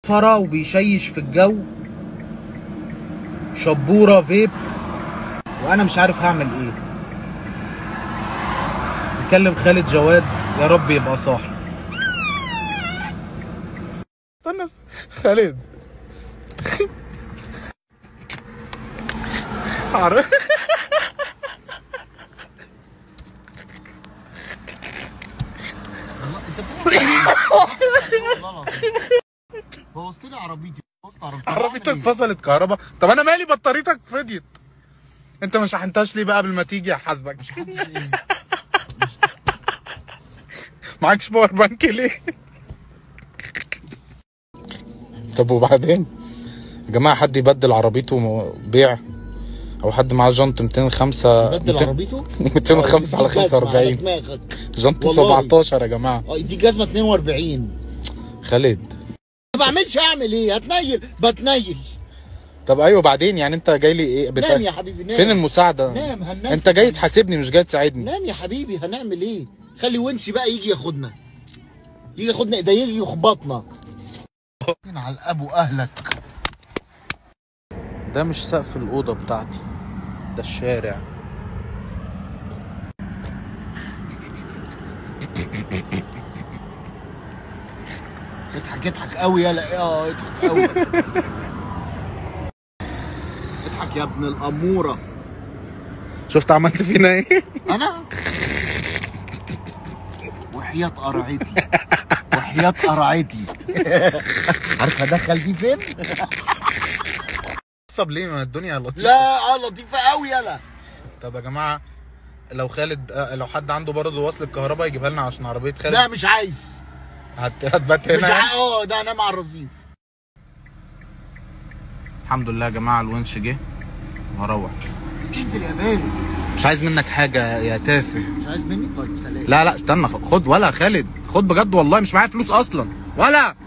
فرا وبيشيش في الجو شبورة فيب وانا مش عارف هعمل ايه بكلم خالد جواد يا رب يبقى صاحي استنى خالد عارف بوظت لي عربيتي بوظت عربيتي عربيتك فصلت كهرباء طب انا مالي بطاريتك فضيت انت ما شحنتهاش ليه بقى قبل ما تيجي حاسبك معكش باور بانك ليه طب وبعدين يا جماعه حد يبدل عربيته م- بيع او حد معاه جنط 205 بدل 200 عربيته 205 على دي جزمة 45 دماغك جنط والله. 17 يا جماعه اه دي جزمه 42 خالد ما بعملش اعمل ايه هتنيل بتنيل طب ايوه بعدين يعني انت جاي لي ايه بتا... نام يا حبيبي نام فين المساعده نام هننام انت جاي تحاسبني مش جاي تساعدني نام يا حبيبي هنعمل ايه خلي ونش بقى يجي ياخدنا يجي ياخدنا ده يجي يخبطنا من على الاب واهلك ده مش سقف الأوضة بتاعتي ده الشارع اضحك اضحك قوي يلا اه اضحك قوي اضحك يا ابن الاموره شفت عملت فينا ايه؟ انا وحياة قرعتي وحياة قرعتي عارف هدخل دي فين؟ طب ليه ما الدنيا لطيفة لا اه لطيفة قوي يلا طب يا جماعة لو خالد آه، لو حد عنده برضه وصل الكهرباء يجيبها لنا عشان عربية خالد لا مش عايز هت- هتبات مش هنا عايز اه ده انا مع الرصيف الحمد لله يا جماعة الونش جه وهروح انزل يا بارد مش عايز منك حاجة يا تافه مش عايز مني طيب سلام لا لا استنى خد ولا خالد خد بجد والله مش معايا فلوس اصلا ولا